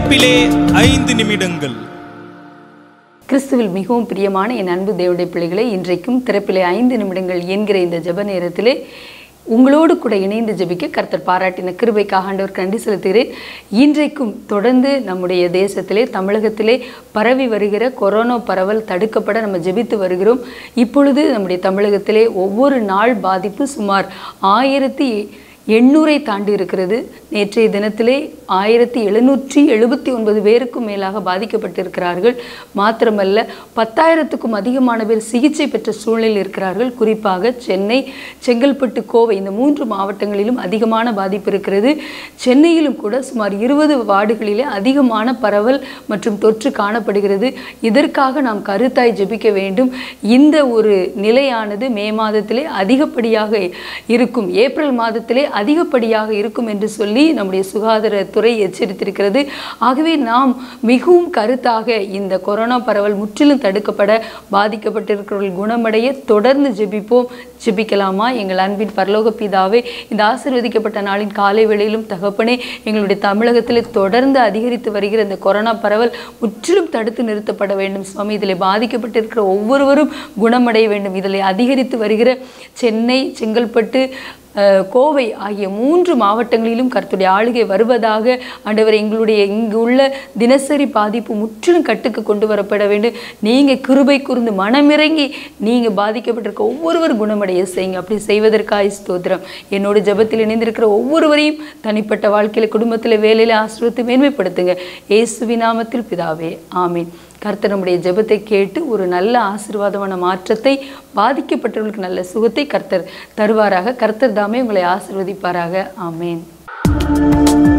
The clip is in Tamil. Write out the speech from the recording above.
திறப்பிலே ஐந்து நிமிடங்கள் கிறிஸ்துவில் மிகவும் பிரியமான என் அன்பு தேவனுடைய பிள்ளைகளை இன்றைக்கும் திறப்பிலே ஐந்து நிமிடங்கள் என்கிற இந்த ஜெப நேரத்திலே உங்களோடு கூட இணைந்து ஜெபிக்க கர்த்தர் பாராட்டின கிருபைக்காக ஆண்டவர் கண்டி செலுத்துகிறேன் இன்றைக்கும் தொடர்ந்து நம்முடைய தேசத்திலே தமிழகத்திலே பரவி வருகிற கொரோனா பரவல் தடுக்கப்பட நம்ம ஜெபித்து வருகிறோம் இப்பொழுது நம்முடைய தமிழகத்திலே ஒவ்வொரு நாள் பாதிப்பு சுமார் ஆயிரத்தி எண்ணூரை தாண்டி இருக்கிறது நேற்றைய தினத்திலே ஆயிரத்தி எழுநூற்றி எழுபத்தி ஒன்பது பேருக்கும் மேலாக பாதிக்கப்பட்டிருக்கிறார்கள் மாத்திரமல்ல பத்தாயிரத்துக்கும் அதிகமான பேர் சிகிச்சை பெற்ற சூழ்நிலையில் இருக்கிறார்கள் குறிப்பாக சென்னை செங்கல்பட்டு கோவை இந்த மூன்று மாவட்டங்களிலும் அதிகமான பாதிப்பு இருக்கிறது சென்னையிலும் கூட சுமார் இருபது வார்டுகளிலே அதிகமான பரவல் மற்றும் தொற்று காணப்படுகிறது இதற்காக நாம் கருத்தாய் ஜெபிக்க வேண்டும் இந்த ஒரு நிலையானது மே மாதத்திலே அதிகப்படியாக இருக்கும் ஏப்ரல் மாதத்திலே அதிகப்படியாக இருக்கும் என்று சொல்லி நம்முடைய சுகாதாரத்துறை எச்சரித்திருக்கிறது ஆகவே நாம் மிகவும் கருத்தாக இந்த கொரோனா பரவல் முற்றிலும் தடுக்கப்பட பாதிக்கப்பட்டிருக்கிறவர்கள் குணமடைய தொடர்ந்து ஜெபிப்போம் ஜெபிக்கலாமா எங்கள் அன்பின் பரலோக பிதாவே இந்த ஆசீர்வதிக்கப்பட்ட நாளின் காலை வேளையிலும் தகப்பனே எங்களுடைய தமிழகத்திலே தொடர்ந்து அதிகரித்து வருகிற இந்த கொரோனா பரவல் முற்றிலும் தடுத்து நிறுத்தப்பட வேண்டும் சுவாமி இதில் பாதிக்கப்பட்டிருக்கிற ஒவ்வொருவரும் குணமடைய வேண்டும் இதில் அதிகரித்து வருகிற சென்னை செங்கல்பட்டு அஹ், கோவை ஆகிய மூன்று மாவட்டங்களிலும் கர்த்தருடைய ஆளுகை வருவதாக ஆண்டவர் எங்களுடைய இங்கு உள்ள தினசரி பாதிப்பு முற்றிலும் கட்டுக்கு கொண்டு வரப்பட வேண்டும் நீங்கள் கிருபை கூர்ந்து மனமிறங்கி நீங்கள் பாதிக்கப்பட்டிருக்க ஒவ்வொருவர் குணமடைய செய்யுங்க அப்படி செய்வதற்காய் ஸ்தோத்திரம் என்னோட ஜெபத்தில் இணைந்திருக்கிற ஒவ்வொருவரையும் தனிப்பட்ட வாழ்க்கையில் குடும்பத்தில் வேலையில் ஆசிரியத்தை மேன்மைப்படுத்துங்க இயேசுவின் நாமத்தில் பிதாவே ஆமீன் கர்த்தர் நம்முடைய ஜெபத்தை கேட்டு ஒரு நல்ல ஆசீர்வாதமான மாற்றத்தை பாதிக்கப்பட்டவர்களுக்கு நல்ல சுகத்தை கர்த்தர் தருவாராக கர்த்தர் தாமே உங்களை ஆசீர்வதிப்பாராக ஆமேன்